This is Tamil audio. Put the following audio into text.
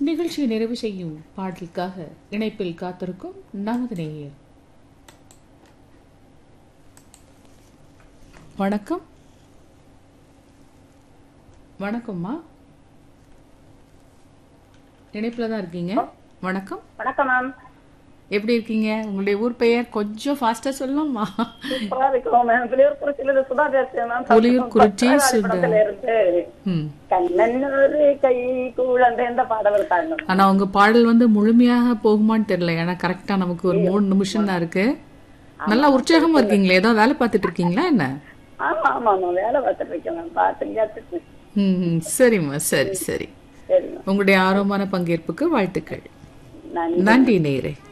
நிகழ்ச்சியை நிறைவு செய்யும் பாடலுக்காக இணைப்பில் காத்திருக்கும் நமது நேயர் வணக்கம் வணக்கம்மா இணைப்பில் தான் இருக்கீங்க வணக்கம் வணக்கம் மேம் எப்படி இருக்கீங்க உங்களுடைய ஊர் பெயர் கொஞ்சம் ஃபாஸ்டா சொல்லலாமா சூப்பரா இருக்கோம் மேம் புலியூர்குறிச்சியில சுதா பேசுறேன் மேம் புலியூர்குறிச்சி சுதா. படத்துல இருந்து ம் கண்ணன் ஒரு கை குழந்தை இந்த பாடல் இருக்காங்க ஆனா உங்க பாடல் வந்து முழுமையாக போகுமான்னு தெரியல ஏன்னா கரெக்டா நமக்கு ஒரு மூணு நிமிஷம் தான் இருக்கு நல்லா உற்சாகமா இருக்கீங்களே ஏதோ வேலை பார்த்துட்டு இருக்கீங்களா என்ன ஆமா ஆமா ஆமா வேலை பார்த்துட்டு இருக்கேன் மேம் பார்த்து கேட்டுட்டு ம் ம், சரிம்மா சரி சரி சரி மேம் உங்களுடைய ஆர்வமான பங்கேற்புக்கு வாழ்த்துக்கள் நன்றி நன்றி நேரே